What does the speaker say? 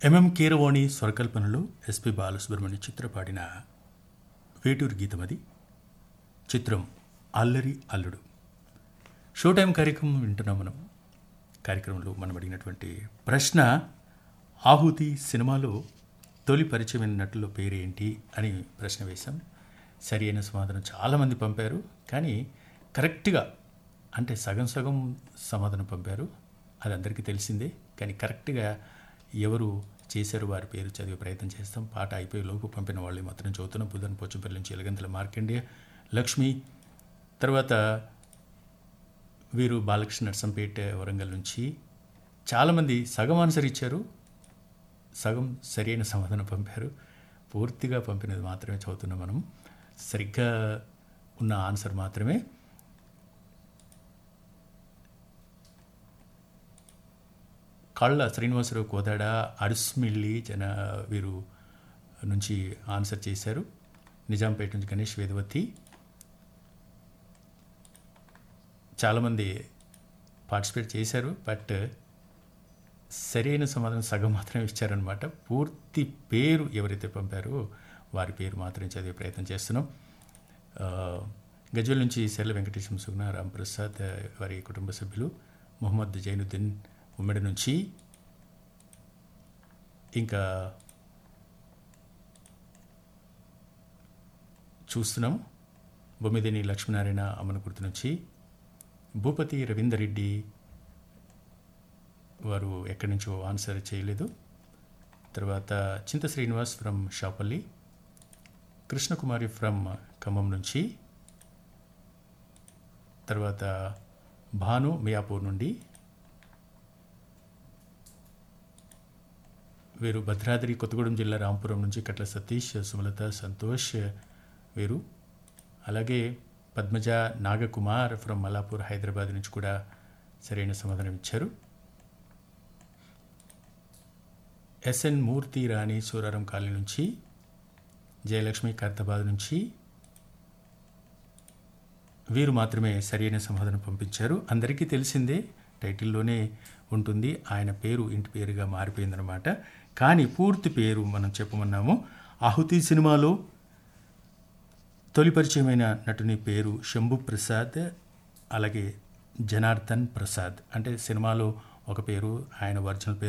MM Keeravani స్వరకల్పనలో SP Balasubrahmanya Chitra పాడిన వేటూరు గీతం అది చిత్రం అల్లరి అల్లుడు షో టైం కార్యక్రమం వింటున్నాం మనం కార్యక్రమంలో మనం అడిగినటువంటి ప్రశ్న ఆహుతి సినిమాలో తొలి పరిచయమైన నటుల పేరేంటి అని ప్రశ్న వేశాం సరి అయిన సమాధానం చాలామంది పంపారు కానీ కరెక్ట్గా అంటే సగం సగం సమాధానం పంపారు అది అందరికీ తెలిసిందే కానీ కరెక్ట్గా ఎవరు చేశారు వారి పేరు చదివే ప్రయత్నం చేస్తాం పాట అయిపోయే లోపు పంపిన వాళ్ళు మాత్రం చదువుతున్నాం బుధన్ పోచంపల్లి నుంచి ఎలగంతల మార్కండేయ లక్ష్మి తర్వాత వీరు బాలకృష్ణ నర్సంపేట వరంగల్ నుంచి చాలామంది సగం ఆన్సర్ ఇచ్చారు సగం సరైన సమాధానం పంపారు పూర్తిగా పంపినది మాత్రమే చదువుతున్నాం మనం సరిగ్గా ఉన్న ఆన్సర్ మాత్రమే కళ్ళ శ్రీనివాసరావు కోదాడ అరుస్మిల్లి జన వీరు నుంచి ఆన్సర్ చేశారు నిజాంపేట నుంచి గణేష్ వేదవతి చాలామంది పార్టిసిపేట్ చేశారు బట్ సరైన సమాధానం సగం మాత్రమే ఇచ్చారనమాట పూర్తి పేరు ఎవరైతే పంపారో వారి పేరు మాత్రమే చదివే ప్రయత్నం చేస్తున్నాం ఆ, గజ్వెల్ నుంచి సెర్ల వెంకటేశ్వర సుగ్న రాంప్రసాద్ వారి కుటుంబ సభ్యులు మొహమ్మద్ జైనుద్దీన్ ఉమ్మడి నుంచి ఇంకా చూస్తున్నాం బొమ్మిదేని లక్ష్మీనారాయణ అమ్మనకుర్తి నుంచి భూపతి రవీందర్ రెడ్డి వారు ఎక్కడి నుంచో ఆన్సర్ చేయలేదు తర్వాత చింత శ్రీనివాస్ ఫ్రమ్ షాపల్లి కృష్ణకుమారి ఫ్రమ్ ఖమ్మం నుంచి తర్వాత భాను మియాపూర్ నుండి వీరు భద్రాద్రి కొత్తగూడెం జిల్లా రాంపురం నుంచి కట్ల సతీష్ సుమలత సంతోష్ వీరు అలాగే పద్మజ నాగకుమార్ ఫ్రమ్ మల్లాపూర్ హైదరాబాద్ నుంచి కూడా సరైన సమాధానం ఇచ్చారు ఎస్ఎన్ మూర్తి రాణి సూరారం కాలనీ నుంచి జయలక్ష్మి కర్తాబాద్ నుంచి వీరు మాత్రమే సరైన సమాధానం పంపించారు అందరికీ తెలిసిందే టైటిల్లోనే ఉంటుంది ఆయన పేరు ఇంటి పేరుగా మారిపోయిందనమాట కానీ పూర్తి పేరు మనం చెప్పమన్నాము ఆహుతి సినిమాలో తొలి పరిచయమైన నటుని పేరు శంభు ప్రసాద్ అలాగే జనార్దన్ ప్రసాద్ అంటే సినిమాలో ఒక పేరు ఆయన ఒరిజినల్ పేరు